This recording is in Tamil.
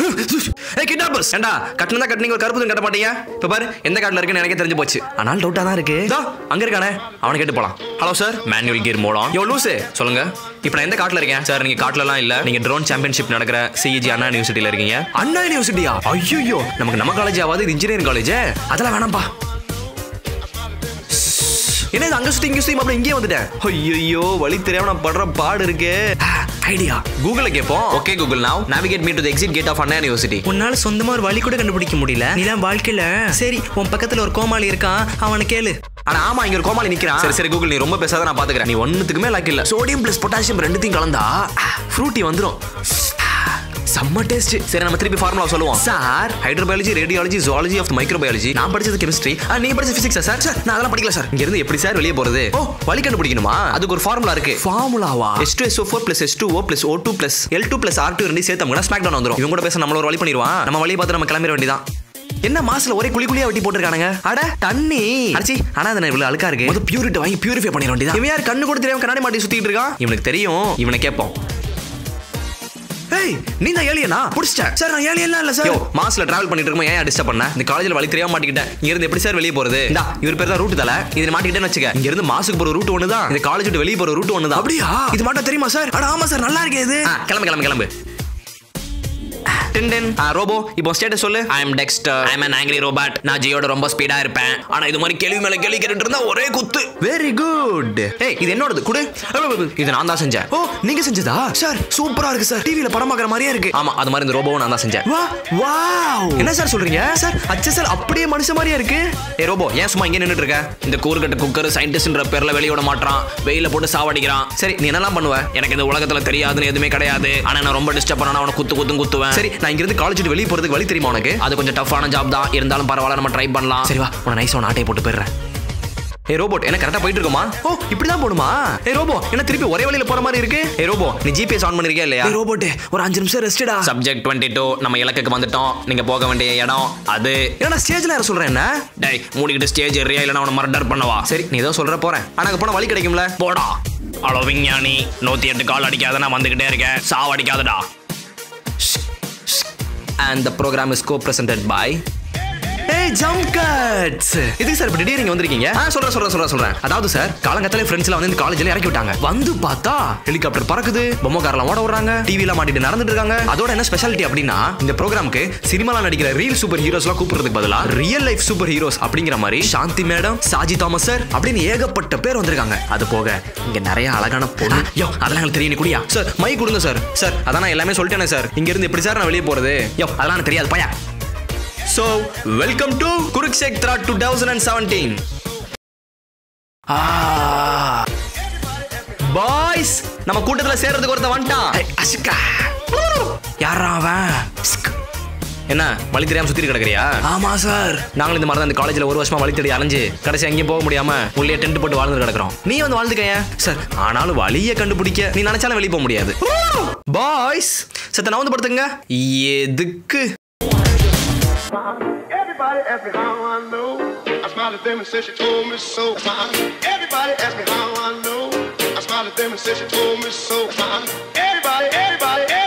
ஏய் கிட்னாப்பர்ஸ் ஏண்டா கட்டணம் தான் கட்டினீங்க ஒரு கருப்பு துணி கட்ட மாட்டீங்க இப்ப பாரு எந்த காட்டுல இருக்குன்னு எனக்கே தெரிஞ்சு போச்சு ஆனால் டவுட்டா தான் இருக்கு இதோ, அங்க இருக்கானே அவனை கேட்டு போலாம் ஹலோ சார் மேனுவல் கியர் மோடம் யோ லூசு சொல்லுங்க இப்போ நான் எந்த காட்டுல இருக்கேன் சார் நீங்க காட்டுலலாம் இல்ல நீங்க ட்ரோன் சாம்பியன்ஷிப் நடக்கிற சிஇஜி அண்ணா யூனிவர்சிட்டியில இருக்கீங்க அண்ணா யூனிவர்சிட்டியா ஐயோ நமக்கு நம்ம காலேஜ் ஆகாது இது இன்ஜினியரிங் காலேஜ் அதெல்லாம் வேணாம்பா என்ன இது அங்க சுத்தி இங்க சுத்தி அப்புறம் இங்கே வந்துட்டேன் ஐயோ வழி தெரியாம நான் படுற பாடு இருக்கே ஐடியா கூகுள்ல கேப்போம் okay Google now navigate me to the exit gate of Anna university உன்னால சொந்தமா ஒரு வழி கூட கண்டுபிடிக்க முடியல நீலாம் வாழ்க்கையில சரி உன் பக்கத்துல ஒரு கோமாளி இருக்கான் அவனை கேளு ஆனா ஆமா இங்க ஒரு கோமாளி நிக்கிறான் சரி சரி கூகுள் நீ ரொம்ப பேசாத நான் பாத்துக்கிறேன் நீ ஒண்ணுத்துக்குமே லாக் இல்ல சோடியம் பிளஸ் பொட்டாசியம் ரெண்டுத்தையும் கலந்தா ஃப்ரூட்டி வந்துரும் செம்ம டேஸ்ட் சரி நம்ம திருப்பி ஃபார்முலா சொல்லுவோம் sir hydrobiology radiology zoology of microbiology நான் படிச்சது கெமிஸ்ட்ரி நீ படிச்சது பிசிக்ஸா சார் சார் நான் அதெல்லாம் படிக்கல சார் இங்க இருந்து எப்படி சார் வெளியே போறது ஓ வழி கண்டுபிடிக்கணுமா அதுக்கு ஒரு ஃபார்முலா இருக்கு ஃபார்முலாவா S two S O four plus S two O plus O two plus L two plus R two ரெண்டு சேர்த்தோம்னா ஸ்மாக் டவுன் வந்துரும் இவங்க கூட பேச நம்மள ஒரு வழி பண்ணிடுவான் நம்ம வழியை பார்த்து நம்ம கிளம்பிட வேண்டியதான் என்ன மாசல ஒரே குழி குழியா வெட்டி போட்டுருக்கானுங்க அட தண்ணி அடிச்சி ஆனா அது இவ்வளவு அழுக்கா இருக்கு முத பியூரிட்டி வாங்கி பியூரிஃபை பண்ணிட வேண்டியதான் இவன் யார் கண்ணு கூட தெரியாம கண்ணாடி மாட்டி சுத்திட்டு இருக்கான் இவனுக்கு தெரியும் இவனை கேட்போம் ஏய் நீ தான் ஏலியனா புடிச்சிட்டேன் சார் நான் ஏலியன்லாம் இல்ல சார் மாஸ்ல டிராவல் பண்ணிட்டு இருக்கும்போது ஏன் டிஸ்டர்ப் பண்ண இந்த காலேஜ்ல வழி தெரியாம மாட்டிக்கிட்டேன் இங்க இருந்து எப்படி சார் வெளியே போறது இந்தா இவர் பேர் தான் ரூட் தல இது மாட்டிக்கிட்டேன்னு வச்சுக்க இங்க இருந்து மாசுக்கு போற ரூட் ஒண்ணுதான் இந்த காலேஜ் விட்டு வெளியே போற ரூட் ஒண்ணுதான் அப்படியா இது மட்டும் தெரியுமா சார் அட ஆமா சார் நல்லா இருக்கே இது கிளம்பு கிளம்பு கிளம்பு டென் ரோபோ இப்போ ஸ்டேட்டஸ் சொல்லு I am Dexter I am an angry robot நான் ஜியோட ரொம்ப ஸ்பீடா இருப்பேன் ஆனா இது மாதிரி கேள்வி மேல கேள்வி கேட்டுட்டு இருந்தா ஒரே குத்து வெரி குட் ஏய் இது என்னோடது குடு இது நான் தான் செஞ்சேன் ஓ நீங்க செஞ்சதா சார் சூப்பரா இருக்கு சார் டிவில படம் பார்க்குற மாதிரியே இருக்கு ஆமா அது மாதிரி இந்த ரோபோவும் நான் தான் செஞ்சேன் வா வாவ் என்ன சார் சொல்றீங்க சார் அச்சா சார் அப்படியே மனுஷ மாதிரியே இருக்கு ஏ ரோபோ ஏன் சும்மா இங்கே நின்னுட்டு இருக்க இந்த கூறுகட்ட குக்கர் சயின்டிஸ்ட்ன்ற பேர்ல வெளிய விட மாட்டான் வெயில போட்டு சாவடிக்கிறான் சரி நீ என்னலாம் பண்ணுவ எனக்கு இந்த உலகத்துல தெரியாதுன்னு எதுவுமே கிடையாது ஆனா நான் ரொம்ப டிஸ்டர்ப் பண்ணா அவனை குத்து குத்தும் குத்துவேன் சரி நான் இங்க இருந்து காலேஜ் விட்டு வெளிய போறதுக்கு வழி தெரியுமா உனக்கு அது கொஞ்சம் டஃப்பான ஜாப் தான் இருந்தாலும் பரவாயில்ல நம்ம ட்ரை பண்ணலாம் சரி வா உன நைஸ் ஒன்று ஆட்டையை போட்டு போயிடுறேன் ஏ ரோபோட் என்ன கரெக்டா போயிட்டு இருக்குமா ஓ இப்படிதான் போடுமா ஏ ரோபோ என்ன திருப்பி ஒரே வழியில போற மாதிரி இருக்கு ஏ ரோபோ நீ ஜிபிஎஸ் ஆன் பண்ணிருக்கியா இல்லையா ரோபோட் ஒரு அஞ்சு நிமிஷம் ரெஸ்டடா சப்ஜெக்ட் டுவெண்ட்டி டூ நம்ம இலக்குக்கு வந்துட்டோம் நீங்க போக வேண்டிய இடம் அது ஏன்னா ஸ்டேஜ்ல யார சொல்றேன் என்ன டேய் மூடிக்கிட்டு ஸ்டேஜ் ஏறியா இல்லைன்னா அவனை மர்டர் பண்ணவா சரி நீ ஏதோ சொல்ற போறேன் ஆனா அங்க போன வழி கிடைக்கும்ல போடா அவ்வளோ விஞ்ஞானி நூத்தி எட்டு கால் அடிக்காத நான் வந்துகிட்டே இருக்கேன் சாவ அடிக்காதடா and the program is co-presented by ஏய் ஜம்ப் கட்ஸ் இதுக்கு சார் இப்ப திடீர்னு இங்க வந்திருக்கீங்க ஆ சொல்றேன் சொல்றேன் சொல்றேன் சொல்றேன் அதாவது சார் காலங்கத்தாலே ஃப்ரெண்ட்ஸ்ல வந்து இந்த காலேஜ்ல இறக்கி விட்டாங்க வந்து பார்த்தா ஹெலிகாப்டர் பறக்குது பொம்மை கார்லாம் ஓட விடுறாங்க டிவில மாட்டிட்டு நடந்துட்டு இருக்காங்க அதோட என்ன ஸ்பெஷாலிட்டி அப்படின்னா இந்த ப்ரோக்ராமுக்கு சினிமால நடிக்கிற ரியல் சூப்பர் ஹீரோஸ்லாம் கூப்பிடுறதுக்கு பதிலா ரியல் லைஃப் சூப்பர் ஹீரோஸ் அப்படிங்கிற மாதிரி Shanthi madam Saji Thomas sir அப்படின்னு ஏகப்பட்ட பேர் வந்திருக்காங்க அது போக இங்க நிறைய அழகான பொண்ணு யோ அதெல்லாம் எனக்கு தெரியும் நீ குடியா சார் மை கொடுங்க சார் சார் அதான் நான் எல்லாமே சொல்லிட்டேனே சார் இங்க இருந்து எப்படி சார் நான் வெளியே போறது யோ அதெல்லாம் எனக்கு தெரியாது பையா So, welcome to Kurukshetra 2017. Ah. Boys நம்ம கூட்டத்துல சேர்றதுக்கு ஒருத்தன் வந்துட்டான் அசுக்கா யாரா அவன் என்ன வழி தெரியாம சுத்தி கிடக்குறியா ஆமா சார் நாங்களும் இந்த மாதிரி தான் இந்த காலேஜ்ல ஒரு வருஷமா வழி தேடி அலைஞ்சு கடைசி எங்கேயும் போக முடியாம உள்ளே டென்ட் போட்டு வாழ்ந்து கிடக்குறோம் நீ வந்து வாழ்ந்துக்கய சார் ஆனாலும் வழியை கண்டுபிடிக்க நீ நினைச்சாலும் வெளியே போக முடியாது பாய்ஸ் சத்த நான் வந்து படுத்துங்க எதுக்கு Everybody ask me how I know. I smiled at them and said she told me so. Everybody ask me how I know. I smiled at them and said she told me so. Everybody, everybody,